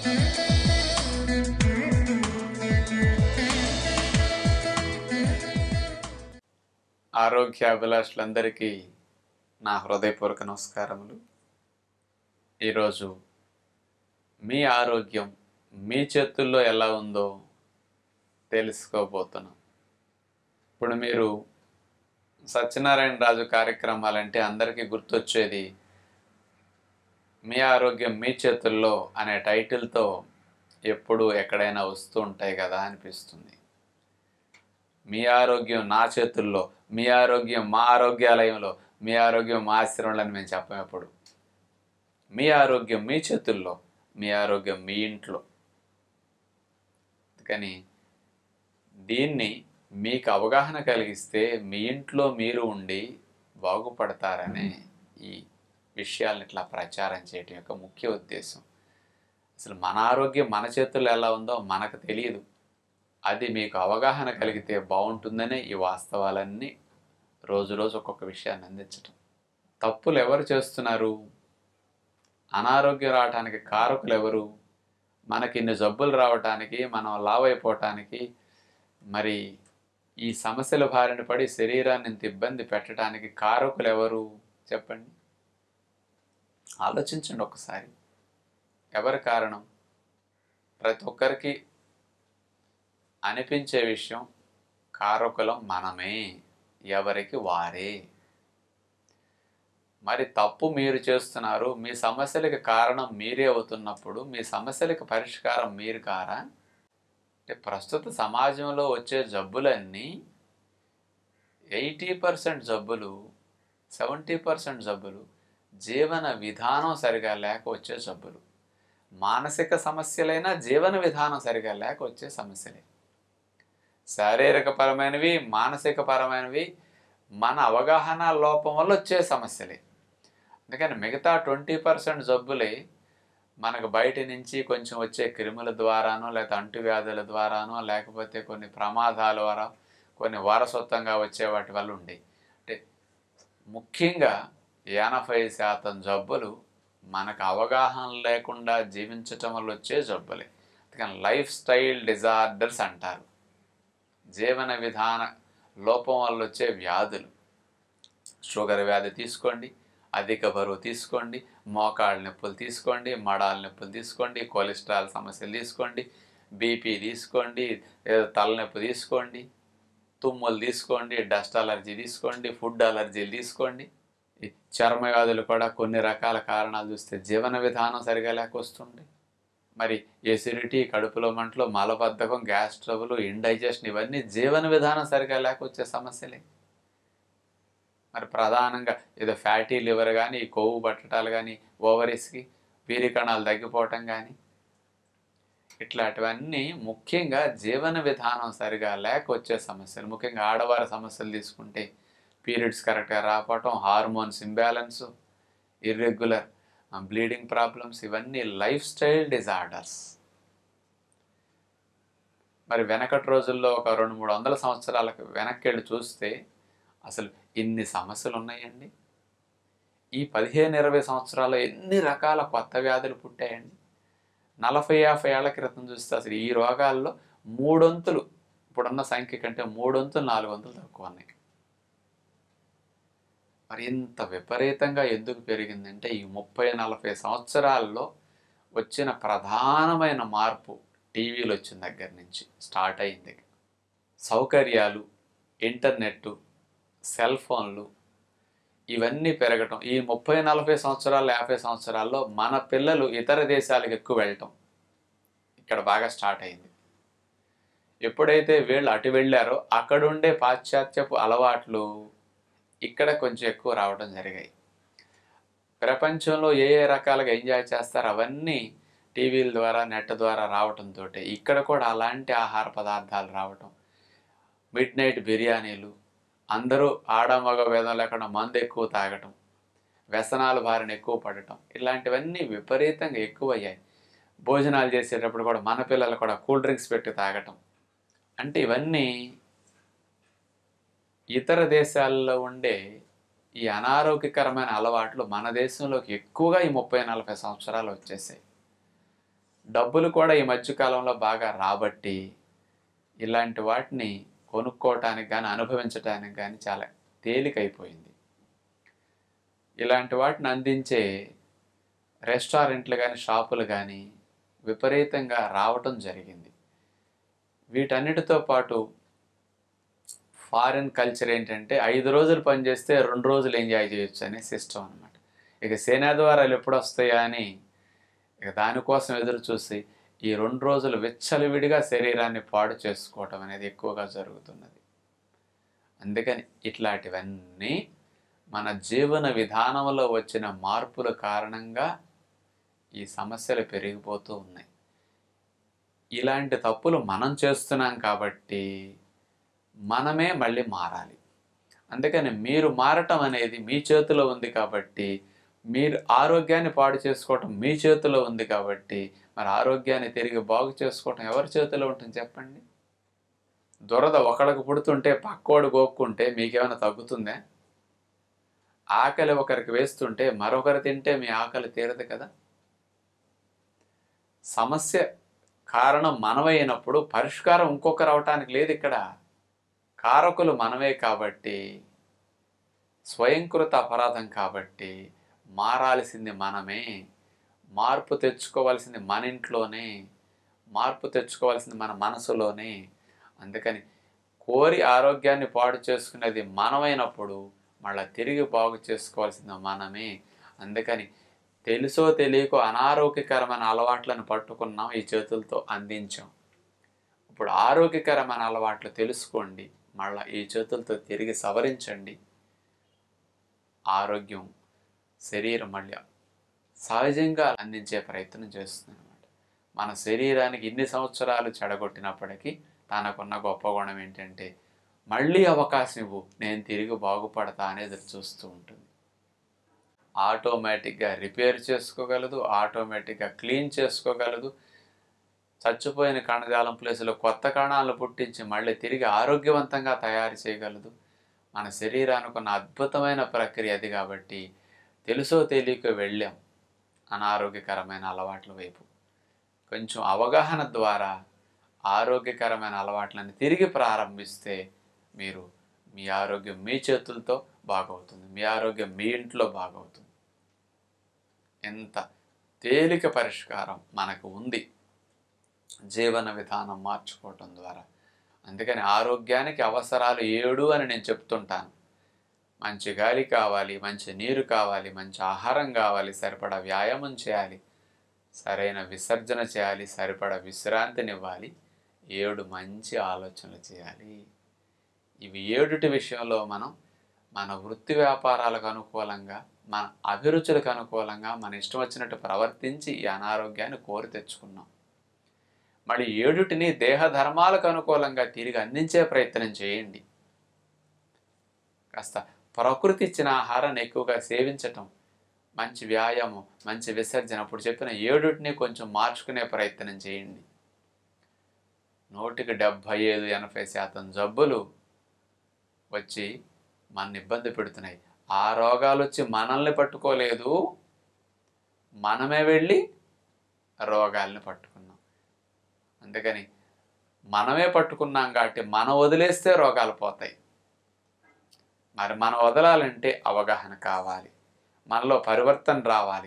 ఆరోగ్యాభిలాషులందరికీ నా హృదయపూర్వక నమస్కారములు ఈరోజు మీ ఆరోగ్యం మీ చేతుల్లో ఎలా ఉందో తెలుసుకోబోతున్నాం ఇప్పుడు మీరు సత్యనారాయణ రాజు కార్యక్రమాలంటే అందరికీ గుర్తొచ్చేది మీ ఆరోగ్యం మీ చేతుల్లో అనే టైటిల్తో ఎప్పుడు ఎక్కడైనా వస్తూ ఉంటాయి కదా అనిపిస్తుంది మీ ఆరోగ్యం నా చేతుల్లో మీ ఆరోగ్యం మా ఆరోగ్యాలయంలో మీ ఆరోగ్యం మా ఆశ్రమంలో అని మేము చెప్పాం ఎప్పుడు మీ ఆరోగ్యం మీ చేతుల్లో మీ ఆరోగ్యం మీ ఇంట్లో కానీ దీన్ని మీకు అవగాహన కలిగిస్తే మీ ఇంట్లో మీరు ఉండి బాగుపడతారనే ఈ విషయాలను ఇట్లా ప్రచారం చేయటం యొక్క ముఖ్య ఉద్దేశం అసలు మన ఆరోగ్యం మన చేతుల్లో ఎలా ఉందో మనకు తెలియదు అది మీకు అవగాహన కలిగితే బాగుంటుందనే ఈ వాస్తవాలన్నీ రోజు రోజు ఒక్కొక్క విషయాన్ని అందించటం తప్పులు ఎవరు చేస్తున్నారు అనారోగ్యం రావడానికి కారకులు ఎవరు మనకి ఇన్ని జబ్బులు రావటానికి మనం లావ్ అయిపోవటానికి మరి ఈ సమస్యల బారిన పడి శరీరాన్ని ఇంత ఇబ్బంది పెట్టడానికి కారకులు ఎవరు చెప్పండి ఆలోచించండి ఒకసారి ఎవరి కారణం ప్రతి ఒక్కరికి అనిపించే విషయం కారకులం మనమే ఎవరికి వారే మరి తప్పు మీరు చేస్తున్నారు మీ సమస్యలకి కారణం మీరే అవుతున్నప్పుడు మీ సమస్యలకి పరిష్కారం మీరు కారా అంటే ప్రస్తుత సమాజంలో వచ్చే జబ్బులన్నీ ఎయిటీ పర్సెంట్ జబ్బులు సెవెంటీ పర్సెంట్ జబ్బులు జీవన విధానం సరిగా లేక వచ్చే జబ్బులు మానసిక సమస్యలైనా జీవన విధానం సరిగా లేక వచ్చే సమస్యలే శారీరక పరమైనవి మానసిక పరమైనవి మన అవగాహన లోపం వల్ల వచ్చే సమస్యలే అందుకని మిగతా ట్వంటీ పర్సెంట్ జబ్బులే మనకు బయట నుంచి కొంచెం వచ్చే క్రిముల ద్వారానో లేకపోతే అంటువ్యాధుల ద్వారానో లేకపోతే కొన్ని ప్రమాదాల ద్వారా కొన్ని వారసత్వంగా వచ్చే వాటి వల్ల ఉండే అంటే ముఖ్యంగా ఎనభై శాతం జబ్బులు మనకు అవగాహన లేకుండా జీవించటం వల్ల వచ్చే జబ్బులే అందుకని లైఫ్ స్టైల్ డిజార్డర్స్ అంటారు జీవన విధాన లోపం వల్ల వచ్చే వ్యాధులు షుగర్ వ్యాధి తీసుకోండి అధిక బరువు తీసుకోండి మోకాళ్ళ నొప్పులు తీసుకోండి మడాల నొప్పులు తీసుకోండి కొలెస్ట్రాల్ సమస్యలు తీసుకోండి బీపీ తీసుకోండి ఏదో తలనొప్పి తీసుకోండి తుమ్ములు తీసుకోండి డస్ట్ అలర్జీ తీసుకోండి ఫుడ్ అలర్జీలు తీసుకోండి ఈ చర్మ వ్యాధులు కూడా కొన్ని రకాల కారణాలు చూస్తే జీవన విధానం సరిగా లేక వస్తుంది మరి ఎసిడిటీ కడుపులో మంటలు మలబద్ధకం గ్యాస్ ట్రబుల్ ఇండైజెషన్ ఇవన్నీ జీవన విధానం సరిగా లేక వచ్చే సమస్యలే మరి ప్రధానంగా ఏదో ఫ్యాటీ లివర్ కానీ కొవ్వు పట్టడాలు కానీ ఓవరీస్కి వీరి కణాలు తగ్గిపోవటం కానీ ఇట్లాంటివన్నీ ముఖ్యంగా జీవన విధానం సరిగా లేక వచ్చే సమస్యలు ముఖ్యంగా ఆడవారి సమస్యలు తీసుకుంటే పీరియడ్స్ కరెక్ట్గా రాకపోవటం hormones imbalance irregular bleeding problems ఇవన్నీ లైఫ్ స్టైల్ డిజార్డర్స్ మరి వెనకటి రోజుల్లో ఒక రెండు మూడు వందల సంవత్సరాలకు వెనక్కి వెళ్ళి చూస్తే అసలు ఇన్ని సమస్యలు ఉన్నాయండి ఈ పదిహేను ఇరవై సంవత్సరాల్లో ఎన్ని రకాల కొత్త వ్యాధులు పుట్టాయండి నలభై యాభై ఏళ్ల క్రితం చూస్తే అసలు ఈ రోగాల్లో మూడొంతులు ఇప్పుడున్న సంఖ్య కంటే మూడొంతులు నాలుగు వంతులు తక్కువ ఉన్నాయి మరి ఇంత విపరీతంగా ఎందుకు పెరిగిందంటే ఈ ముప్పై నలభై సంవత్సరాల్లో వచ్చిన ప్రధానమైన మార్పు టీవీలు వచ్చిన దగ్గర నుంచి స్టార్ట్ అయింది సౌకర్యాలు ఇంటర్నెట్ సెల్ ఫోన్లు ఇవన్నీ పెరగటం ఈ ముప్పై నలభై సంవత్సరాలు యాభై సంవత్సరాల్లో మన పిల్లలు ఇతర దేశాలకు ఎక్కువ వెళ్ళటం ఇక్కడ బాగా స్టార్ట్ అయింది ఎప్పుడైతే వీళ్ళు అటు వెళ్ళారో అక్కడుండే పాశ్చాత్యపు అలవాట్లు ఇక్కడ కొంచెం ఎక్కువ రావడం జరిగాయి ప్రపంచంలో ఏ ఏ రకాలుగా ఎంజాయ్ చేస్తారో అవన్నీ టీవీల ద్వారా నెట్ ద్వారా రావటంతో ఇక్కడ కూడా అలాంటి ఆహార పదార్థాలు రావటం మిడ్ నైట్ బిర్యానీలు అందరూ ఆడమగ భేదం లేకుండా మందు ఎక్కువ తాగటం వ్యసనాల బారిన ఎక్కువ పడటం ఇలాంటివన్నీ విపరీతంగా ఎక్కువయ్యాయి భోజనాలు చేసేటప్పుడు కూడా మన పిల్లలు కూడా కూల్ డ్రింక్స్ పెట్టి తాగటం అంటే ఇవన్నీ ఇతర దేశాల్లో ఉండే ఈ అనారోగ్యకరమైన అలవాట్లు మన దేశంలోకి ఎక్కువగా ఈ ముప్పై నలభై సంవత్సరాలు వచ్చేసాయి డబ్బులు కూడా ఈ మధ్యకాలంలో బాగా రాబట్టి ఇలాంటి వాటిని కొనుక్కోవటానికి కానీ అనుభవించటానికి కానీ చాలా తేలికైపోయింది ఇలాంటి వాటిని అందించే రెస్టారెంట్లు కానీ షాపులు కానీ విపరీతంగా రావటం జరిగింది వీటన్నిటితో పాటు ఫారిన్ కల్చర్ ఏంటంటే ఐదు రోజులు పనిచేస్తే రెండు రోజులు ఎంజాయ్ చేయొచ్చు అనే సిస్టమ్ అనమాట ఇక సేనాద్వారాలు ఎప్పుడు వస్తాయా అని ఇక దానికోసం ఎదురు చూసి ఈ రెండు రోజులు విచ్చలవిడిగా శరీరాన్ని పాడు చేసుకోవటం అనేది ఎక్కువగా జరుగుతున్నది అందుకని ఇట్లాంటివన్నీ మన జీవన విధానంలో వచ్చిన మార్పుల కారణంగా ఈ సమస్యలు పెరిగిపోతూ ఉన్నాయి ఇలాంటి తప్పులు మనం చేస్తున్నాం కాబట్టి మనమే మళ్ళీ మారాలి అందుకని మీరు మారటం అనేది మీ చేతిలో ఉంది కాబట్టి మీరు ఆరోగ్యాన్ని పాడు చేసుకోవటం మీ చేతిలో ఉంది కాబట్టి మరి ఆరోగ్యాన్ని తిరిగి బాగు చేసుకోవటం ఎవరి చేతిలో ఉంటుంది చెప్పండి దురద ఒకడికి పుడుతుంటే పక్కోడు గోక్కుంటే మీకేమైనా తగ్గుతుందా ఆకలి ఒకరికి వేస్తుంటే మరొకరు తింటే మీ ఆకలి తీరదు కదా సమస్య కారణం మనమైనప్పుడు పరిష్కారం ఇంకొకరు అవటానికి లేదు ఇక్కడ కారకులు మనమే కాబట్టి స్వయంకృత అపరాధం కాబట్టి మారాల్సింది మనమే మార్పు తెచ్చుకోవాల్సింది మన ఇంట్లోనే మార్పు తెచ్చుకోవాల్సింది మన మనసులోనే అందుకని కోరి ఆరోగ్యాన్ని పాడు చేసుకునేది మనమైనప్పుడు మళ్ళీ తిరిగి బాగు చేసుకోవాల్సింది మనమే అందుకని తెలుసో తెలియకో అనారోగ్యకరమైన అలవాట్లను పట్టుకున్నాం ఈ చేతులతో అందించాం ఇప్పుడు ఆరోగ్యకరమైన అలవాట్లు తెలుసుకోండి మళ్ళీ ఈ చేతులతో తిరిగి సవరించండి ఆరోగ్యం శరీరం మళ్ళీ సహజంగా అందించే ప్రయత్నం చేస్తుంది అనమాట మన శరీరానికి ఇన్ని సంవత్సరాలు చెడగొట్టినప్పటికీ తనకున్న గొప్ప గుణం ఏంటంటే మళ్ళీ అవకాశం ఇవ్వు నేను తిరిగి బాగుపడతా అనేది చూస్తూ ఉంటుంది ఆటోమేటిక్గా రిపేర్ చేసుకోగలదు ఆటోమేటిక్గా క్లీన్ చేసుకోగలదు చచ్చిపోయిన కణజాలం ప్లేస్లో కొత్త కణాలను పుట్టించి మళ్ళీ తిరిగి ఆరోగ్యవంతంగా తయారు చేయగలదు మన శరీరానికి ఉన్న అద్భుతమైన ప్రక్రియ అది కాబట్టి తెలుసో తెలియక వెళ్ళాం అనారోగ్యకరమైన అలవాట్ల వైపు కొంచెం అవగాహన ద్వారా ఆరోగ్యకరమైన అలవాట్లను తిరిగి ప్రారంభిస్తే మీరు మీ ఆరోగ్యం మీ చేతులతో బాగవుతుంది మీ ఆరోగ్యం మీ ఇంట్లో బాగవుతుంది ఎంత తేలిక పరిష్కారం మనకు ఉంది జీవన విధానం మార్చుకోవటం ద్వారా అందుకని ఆరోగ్యానికి అవసరాలు ఏడు అని నేను చెప్తుంటాను మంచి గాలి కావాలి మంచి నీరు కావాలి మంచి ఆహారం కావాలి సరిపడా వ్యాయామం చేయాలి సరైన విసర్జన చేయాలి సరిపడా విశ్రాంతినివ్వాలి ఏడు మంచి ఆలోచనలు చేయాలి ఇవి ఏడుటి విషయంలో మనం మన వృత్తి వ్యాపారాలకు అనుకూలంగా మన అభిరుచులకు అనుకూలంగా మన ఇష్టం వచ్చినట్టు ప్రవర్తించి ఈ అనారోగ్యాన్ని కోరి తెచ్చుకున్నాం మళ్ళీ ఏడుటిని దేహ ధర్మాలకు అనుకూలంగా తిరిగి అందించే ప్రయత్నం చేయండి కాస్త ప్రకృతి ఇచ్చిన ఆహారాన్ని ఎక్కువగా సేవించటం మంచి వ్యాయామం మంచి విసర్జన అప్పుడు చెప్పిన ఏడుటిని కొంచెం మార్చుకునే ప్రయత్నం చేయండి నూటికి డెబ్భై ఐదు ఎనభై శాతం జబ్బులు వచ్చి మన ఇబ్బంది పెడుతున్నాయి ఆ రోగాలు వచ్చి మనల్ని పట్టుకోలేదు మనమే వెళ్ళి రోగాల్ని పట్టుకున్నాం అందుకని మనమే పట్టుకున్నాం కాబట్టి మనం వదిలేస్తే రోగాలు పోతాయి మరి మనం వదలాలంటే అవగాహన కావాలి మనలో పరివర్తన రావాలి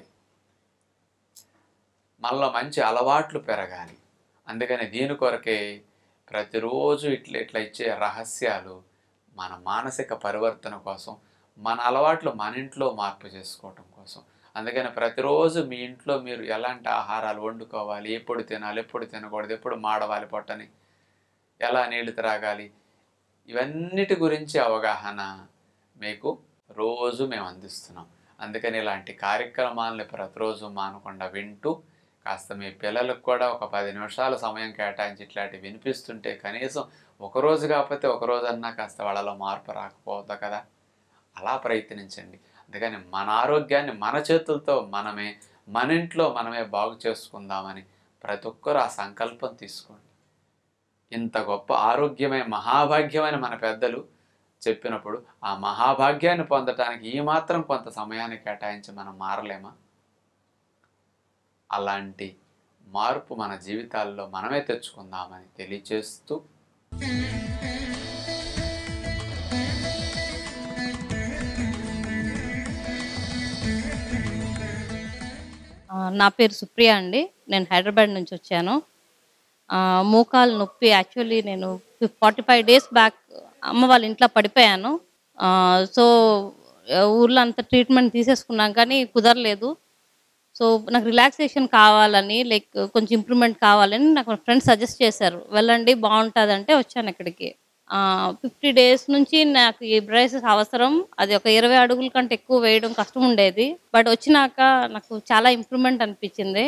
మనలో మంచి అలవాట్లు పెరగాలి అందుకని దీని కొరకే ప్రతిరోజు ఇట్లా ఇట్లా ఇచ్చే రహస్యాలు మన మానసిక పరివర్తన కోసం మన అలవాట్లు మన ఇంట్లో మార్పు చేసుకోవటం కోసం అందుకని ప్రతిరోజు మీ ఇంట్లో మీరు ఎలాంటి ఆహారాలు వండుకోవాలి ఎప్పుడు తినాలి ఎప్పుడు తినకూడదు ఎప్పుడు మాడవాలి పొట్టని ఎలా నీళ్లు త్రాగాలి ఇవన్నిటి గురించి అవగాహన మీకు రోజు మేము అందిస్తున్నాం అందుకని ఇలాంటి కార్యక్రమాలని ప్రతిరోజు మానకుండా వింటూ కాస్త మీ పిల్లలకు కూడా ఒక పది నిమిషాల సమయం కేటాయించి ఇట్లాంటివి వినిపిస్తుంటే కనీసం ఒకరోజు కాకపోతే ఒక రోజన్నా కాస్త వాళ్ళలో మార్పు రాకపోవద్దు కదా అలా ప్రయత్నించండి అందుకని మన ఆరోగ్యాన్ని మన చేతులతో మనమే మన ఇంట్లో మనమే బాగు చేసుకుందామని ప్రతి ఒక్కరు ఆ సంకల్పం తీసుకోండి ఇంత గొప్ప ఆరోగ్యమైన మహాభాగ్యమైన మన పెద్దలు చెప్పినప్పుడు ఆ మహాభాగ్యాన్ని పొందటానికి ఈ మాత్రం కొంత సమయాన్ని కేటాయించి మనం మారలేమా అలాంటి మార్పు మన జీవితాల్లో మనమే తెచ్చుకుందామని తెలియచేస్తూ ఆ, నా పేరు సుప్రియ అండి నేను హైదరాబాద్ నుంచి వచ్చాను ఆ, మోకాలు నొప్పి యాక్చువల్లీ నేను ఫార్టీ ఫైవ్ డేస్ బ్యాక్ అమ్మ వాళ్ళ ఇంట్లో పడిపోయాను ఆ, సో ఆ, ఊర్లో అంత ట్రీట్మెంట్ తీసేసుకున్నాం కానీ కుదరలేదు సో నాకు రిలాక్సేషన్ కావాలని లైక్ కొంచెం ఇంప్రూవ్మెంట్ కావాలని నాకు ఫ్రెండ్స్ సజెస్ట్ చేశారు వెళ్ళండి బాగుంటుంది అంటే వచ్చాను ఇక్కడికి ఫిఫ్టీ డేస్ నుంచి నాకు ఈ బ్రేసెస్ అవసరం అది ఒక ఇరవై అడుగుల కంటే ఎక్కువ వేయడం కష్టం ఉండేది బట్ వచ్చినాక నాకు చాలా ఇంప్రూవ్మెంట్ అనిపించింది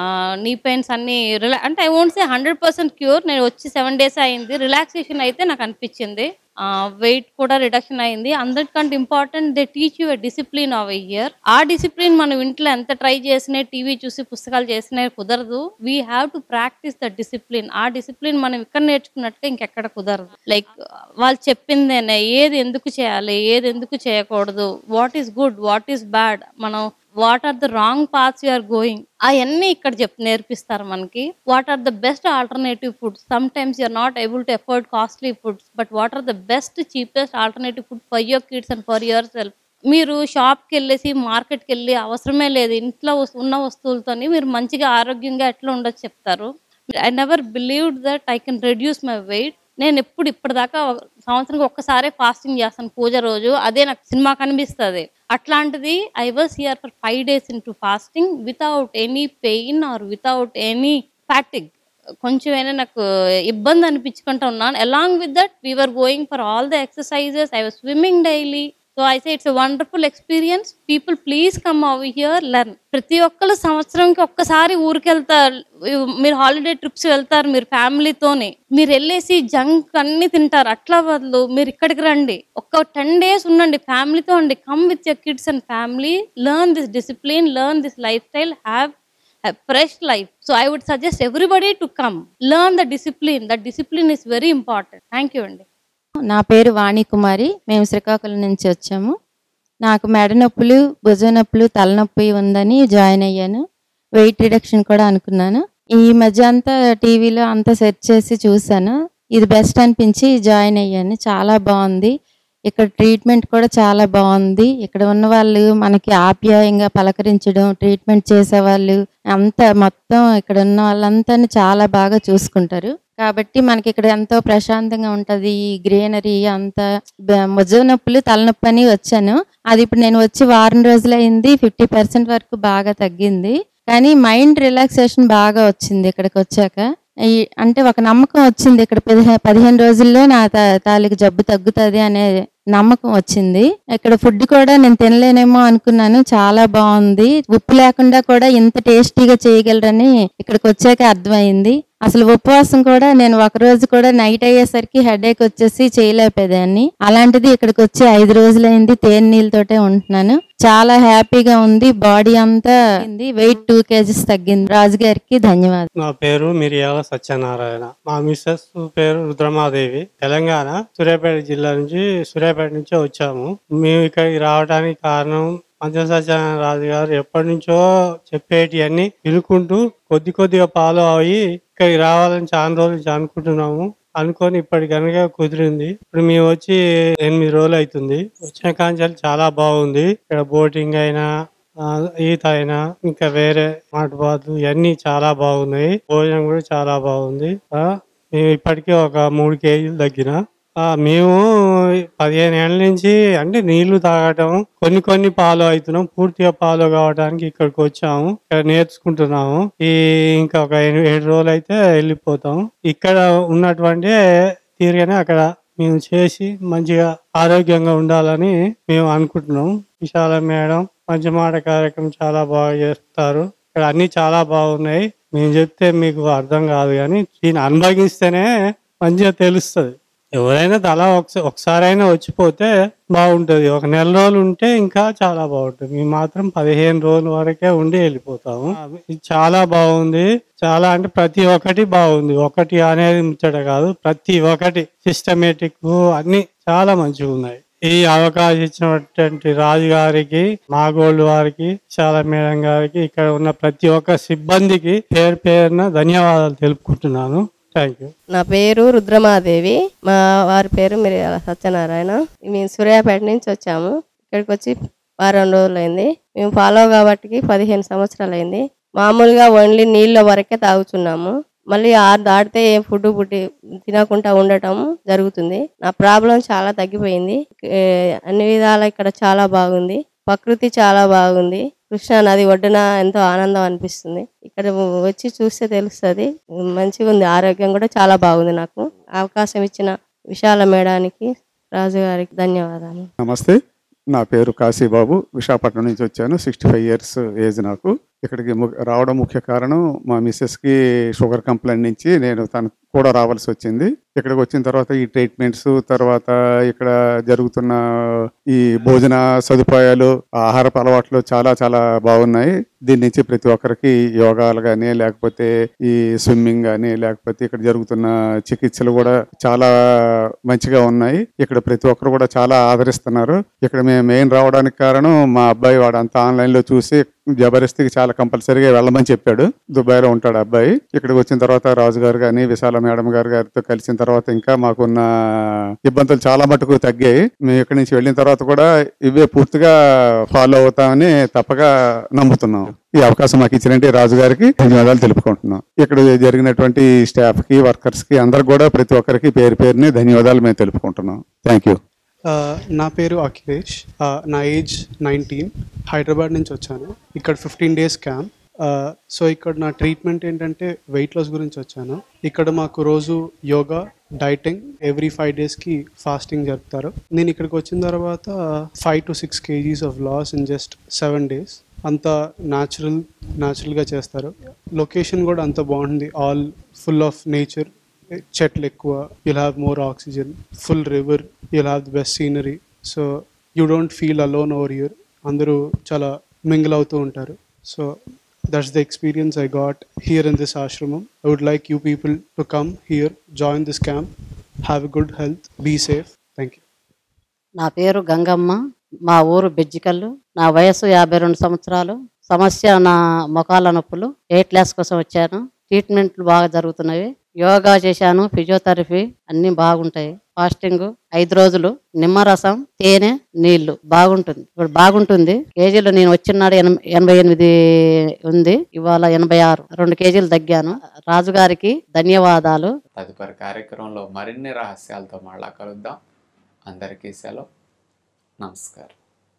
నీ పెయిన్స్ అన్ని రిలా అంటే I won't say hundred percent cure నేను వచ్చి సెవెన్ డేస్ అయింది రిలాక్సేషన్ అయితే నాకు అనిపించింది వెయిట్ కూడా రిడక్షన్ అయింది అందరికంటే important they teach you discipline of year ఆ డిసిప్లిన్ మనం ఇంట్లో ఎంత ట్రై చేసినా టీవీ చూసి పుస్తకాలు చేసినా కుదరదు we have to practice the discipline ఆ డిసిప్లిన్ మనం ఇక్కడ నేర్చుకున్నట్టుగా ఇంకెక్కడ కుదరదు లైక్ వాళ్ళు చెప్పిందేనే ఏది ఎందుకు చేయాలి ఏది ఎందుకు చేయకూడదు what is good what is bad మనం what are the wrong paths you're going అవన్నీ ఇక్కడ చెప్ నేర్పిస్తారు మనకి what are the best alternative foods sometimes you're not able to afford costly foods but what are the best cheapest alternative food for your kids and for yourself మీరు షాప్కి వెళ్ళేసి మార్కెట్కి వెళ్ళి అవసరమే లేదు ఇంట్లో వస్- ఉన్న వస్తువులతోని మీరు మంచిగా ఆరోగ్యంగా ఎట్లా ఉండొచ్చు చెప్తారు I never believed that I can reduce my weight నేను ఎప్పుడు ఇప్పటిదాకా ఒక- సంవత్సరానికి ఒక్కసారే ఫాస్టింగ్ చేస్తాను పూజ రోజు అదే నాకు సినిమా కనిపిస్తుంది అట్లాంటిది I was here for five days into fasting without any pain or without any fatigue కొంచెమైనా నాకు ఇబ్బంది అనిపించుకుంటూ ఉన్నాను along with that we're going for all the exercises I was swimming daily so I say it's wonderful experience people please come over here learn ప్రతి ఒక్కరు సంవత్సరంకి ఒక్కసారి ఊరికి వెళ్తారు మీరు హాలిడే ట్రిప్స్ వెళ్తారు మీరు ఫ్యామిలీతోని మీరు వెళ్ళేసి జంక్ అన్ని తింటారు అట్లా బదులు మీరు ఇక్కడికి రండి ఒక టెన్ డేస్ ఉండండి ఫ్యామిలీతో అండి come with your kids and family learn this discipline learn this lifestyle have a fresh life. So I would suggest everybody to come, learn the discipline. That discipline is very important. Thank you, Andy. నా పేరు వాణి కుమారి మేము శ్రీకాకుళం నుంచి వచ్చాము నాకు మెడ నొప్పులు భుజ నొప్పులు తలనొప్పి ఉందని జాయిన్ అయ్యాను వెయిట్ రిడక్షన్ కూడా అనుకున్నాను ఈ మధ్య అంతా టీవీలో అంతా సెర్చ్ చేసి చూశాను ఇది బెస్ట్ అనిపించి జాయిన్ అయ్యాను చాలా బాగుంది ఇక్కడ ట్రీట్మెంట్ కూడా చాలా బాగుంది ఇక్కడ ఉన్న వాళ్ళు మనకి ఆప్యాయంగా పలకరించడం ట్రీట్మెంట్ చేసేవాళ్ళు అంతా మొత్తం ఇక్కడ ఉన్న వాళ్ళంతా చాలా బాగా చూసుకుంటారు కాబట్టి మనకి ఇక్కడ ఎంతో ప్రశాంతంగా ఉంటది ఈ గ్రీనరీ అంతా బ- ముజ్జు నొప్పులు తలనొప్పి అని వచ్చాను అది ఇప్పుడు నేను వచ్చి వారం రోజులైంది ఫిఫ్టీ పర్సెంట్ వరకు బాగా తగ్గింది కానీ మైండ్ రిలాక్సేషన్ బాగా వచ్చింది ఇక్కడికి వచ్చాక ఈ అంటే ఒక నమ్మకం వచ్చింది ఇక్కడ పదిహే- పదిహేను రోజుల్లో నా తా- తాలూకు జబ్బు తగ్గుతుంది అనే నమ్మకం వచ్చింది ఇక్కడ ఫుడ్ కూడా నేను తినలేనేమో అనుకున్నాను చాలా బాగుంది ఉప్పు లేకుండా కూడా ఇంత టేస్టీగా చేయగలరని ఇక్కడికి వచ్చాక అర్థమైంది అసలు ఉపవాసం కూడా నేను ఒక రోజు కూడా నైట్ అయ్యేసరికి హెడేక్ వచ్చేసి చేయలేకపోయేదాన్ని అలాంటిది ఇక్కడికి వచ్చి ఐదు రోజులైంది తేనె నీళ్ళతోటే ఉంటున్నాను చాలా హ్యాపీగా ఉంది బాడీ అంతా వెయిట్ టూ కేజీస్ తగ్గింది రాజుగారికి ధన్యవాదాలు నా పేరు మిరియాల సత్యనారాయణ మా మిస్సెస్ పేరు రుద్రమాదేవి తెలంగాణ సూర్యాపేట జిల్లా నుంచి సూర్యాపేట నుంచి వచ్చాము మేము ఇక్కడికి రావడానికి కారణం పంచ సత్యనారాయణ రాజు గారు ఎప్పటి నుంచో చెప్పేటివన్నీ వినుకుంటూ కొద్ది కొద్దిగా ఫాలో అయ్యి ఇక్కడికి రావాలని చాలా రోజుల నుంచి అనుకుంటున్నాము అనుకొని ఇప్పటి కనుక కుదిరింది ఇప్పుడు మేము వచ్చి ఎనిమిది రోజులు అవుతుంది వచ్చిన కాంచాలు చాలా బాగుంది ఇక్కడ బోటింగ్ అయినా ఆ, ఈత అయినా ఇంకా వేరే మాటబాతులు ఇవన్నీ చాలా బాగున్నాయి భోజనం కూడా చాలా బాగుంది ఆ, మేము ఇప్పటికే ఒక మూడు కేజీలు తగ్గిన ఆ, మేము పదిహేను ఏళ్ళ నుంచి అంటే నీళ్లు తాగటం కొన్ని కొన్ని ఫాలో అవుతున్నాం పూర్తిగా ఫాలో కావడానికి ఇక్కడికి వచ్చాము ఇక్కడ నేర్చుకుంటున్నాము ఈ ఇంకా ఒక ఎని- ఏడు రోజులు అయితే వెళ్ళిపోతాం ఇక్కడ ఉన్నటువంటి తీరుగానే అక్కడ మేము చేసి మంచిగా ఆరోగ్యంగా ఉండాలని మేము అనుకుంటున్నాం విశాల మేడం మంచి మాట కార్యక్రమం చాలా బాగా చేస్తారు ఇక్కడ అన్ని చాలా బాగున్నాయి మేము చెప్తే మీకు అర్థం కాదు కానీ దీన్ని అనుభవిస్తేనే మంచిగా తెలుస్తుంది ఎవరైనా తలా ఒకసారి ఒకసారైనా వచ్చిపోతే బాగుంటది ఒక నెల రోజులు ఉంటే ఇంకా చాలా బాగుంటుంది మేము మాత్రం పదిహేను రోజుల వరకే ఉండి వెళ్ళిపోతాము ఇది చాలా బాగుంది చాలా అంటే ప్రతి ఒక్కటి బాగుంది ఒకటి అనేది ముచ్చట కాదు ప్రతి ఒక్కటి సిస్టమేటిక్ అన్ని చాలా మంచిగా ఉన్నాయి ఈ అవకాశం ఇచ్చినటువంటి రాజు గారికి మాగోళ్ళు వారికి చాలా మేడం గారికి ఇక్కడ ఉన్న ప్రతి ఒక్క సిబ్బందికి పేరు పేరున ధన్యవాదాలు తెలుపుకుంటున్నాను థ్యాంక్ యూ నా పేరు రుద్రమాదేవి మా వారి పేరు మిరియాల సత్యనారాయణ మేము సూర్యాపేట నుంచి వచ్చాము ఇక్కడికి వచ్చి వారం రోజులైంది మేము ఫాలో కాబట్టి పదిహేను సంవత్సరాలు అయింది మామూలుగా ఓన్లీ నీళ్ళ వరకే తాగుతున్నాము మళ్ళీ ఆరు దాటితే ఏం ఫుడ్ పుట్టి తినకుండా ఉండటం జరుగుతుంది నా ప్రాబ్లం చాలా తగ్గిపోయింది ఏ, అన్ని విధాలా ఇక్కడ చాలా బాగుంది ప్రకృతి చాలా బాగుంది కృష్ణా నది ఒడ్డున ఎంతో ఆనందం అనిపిస్తుంది ఇక్కడ వచ్చి చూస్తే తెలుస్తుంది మంచిగా ఉంది ఆరోగ్యం కూడా చాలా బాగుంది నాకు అవకాశం ఇచ్చిన విశాల మేడానికి రాజు గారికి ధన్యవాదాలు నమస్తే నా పేరు కాశీబాబు విశాఖపట్నం నుంచి వచ్చాను సిక్స్టీ ఫైవ్ ఇయర్స్ ఏజ్ నాకు ఇక్కడికి ము- రావడం ముఖ్య కారణం మా మిస్సెస్కి షుగర్ కంప్లైంట్ నుంచి నేను తను కూడా రావాల్సి వచ్చింది ఇక్కడికి వచ్చిన తర్వాత ఈ ట్రీట్మెంట్స్ తర్వాత ఇక్కడ జరుగుతున్న ఈ భోజన సదుపాయాలు ఆహారపు అలవాట్లు చాలా చాలా బాగున్నాయి దీని నుంచి ప్రతి ఒక్కరికి యోగాలు కానీ లేకపోతే ఈ స్విమ్మింగ్ కానీ లేకపోతే ఇక్కడ జరుగుతున్న చికిత్సలు కూడా చాలా మంచిగా ఉన్నాయి ఇక్కడ ప్రతి ఒక్కరు కూడా చాలా ఆదరిస్తున్నారు ఇక్కడ మేము మెయిన్ రావడానికి కారణం మా అబ్బాయి వాడు అంతా ఆన్లైన్ లో చూసి జబర్దస్తికి చాలా కంపల్సరీగా వెళ్ళమని చెప్పాడు దుబాయ్ లో ఉంటాడు అబ్బాయి ఇక్కడికి వచ్చిన తర్వాత రాజు గారు కానీ విశాల మేడం గారు గారితో కలిసిన తర్వాత ఇంకా మాకున్న ఇబ్బందులు చాలా మటుకు తగ్గాయి మేము ఇక్కడి నుంచి వెళ్ళిన తర్వాత కూడా ఇవే పూర్తిగా ఫాలో అవుతామని తప్పక నమ్ముతున్నాం ఈ అవకాశం మాకు ఇచ్చినట్టు రాజు గారికి ధన్యవాదాలు తెలుపుకుంటున్నాం ఇక్కడ జరిగినటువంటి స్టాఫ్ కి వర్కర్స్ కి అందరికి కూడా ప్రతి ఒక్కరికి పేరు పేరుని ధన్యవాదాలు మేము తెలుపుకుంటున్నాం థ్యాంక్ యూ ఆ, నా పేరు అఖిలేష్ ఆ, నా ఏజ్ నైన్టీన్ హైదరాబాద్ నుంచి వచ్చాను ఇక్కడ ఫిఫ్టీన్ డేస్ క్యాంప్ సో ఇక్కడ నా ట్రీట్మెంట్ ఏంటంటే వెయిట్ లాస్ గురించి వచ్చాను ఇక్కడ మాకు రోజు యోగా డైటింగ్ ఎవ్రీ ఫైవ్ డేస్కి ఫాస్టింగ్ జరుపుతారు నేను ఇక్కడికి వచ్చిన తర్వాత five to six KGs of loss in just seven days అంత న్యాచురల్ న్యాచురల్గా చేస్తారు లొకేషన్ కూడా అంత బాగుంది ఆల్ ఫుల్ ఆఫ్ నేచర్ చెట్లు ఎక్కువ you'll have more oxygen full river you'll have the best scenery so you don't feel alone over here అందరూ చాలా మింగిల్ అవుతూ ఉంటారు so that's the experience I got here in this ashramam I would like you people to come here join this camp have a good health be safe thank you నా పేరు గంగమ్మ మా ఊరు బెజ్జికల్లు నా వయసు యాభై రెండు సంవత్సరాలు సమస్య నా మొఖాల నొప్పులు ఎయిట్ క్లాస్ కోసం వచ్చాను ట్రీట్మెంట్లు బాగా జరుగుతున్నవి యోగా చేశాను ఫిజియోథెరపీ అన్నీ బాగుంటాయి ఫాస్టింగ్ ఐదు రోజులు నిమ్మరసం తేనె నీళ్లు బాగుంటుంది ఇప్పుడు బాగుంటుంది కేజీలు నేను వచ్చినాడు ఎన- ఎనభై ఎనిమిది ఉంది ఇవాళ ఎనభై ఆరు రెండు కేజీలు తగ్గాను రాజుగారికి ధన్యవాదాలు తదుపరి కార్యక్రమంలో మరిన్ని రహస్యాలతో మళ్ళా కలుద్దాం అందరికీ సెలవు నమస్కారం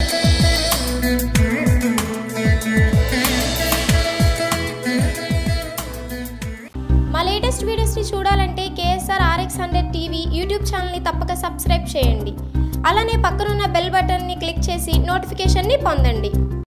మా లేటెస్ట్ వీడియోస్ని చూడాలంటే KSR RX hundred TV YouTube ఛానల్ని తప్పక సబ్స్క్రైబ్ చేయండి అలానే పక్కనున్న బెల్ బటన్ని క్లిక్ చేసి నోటిఫికేషన్ని పొందండి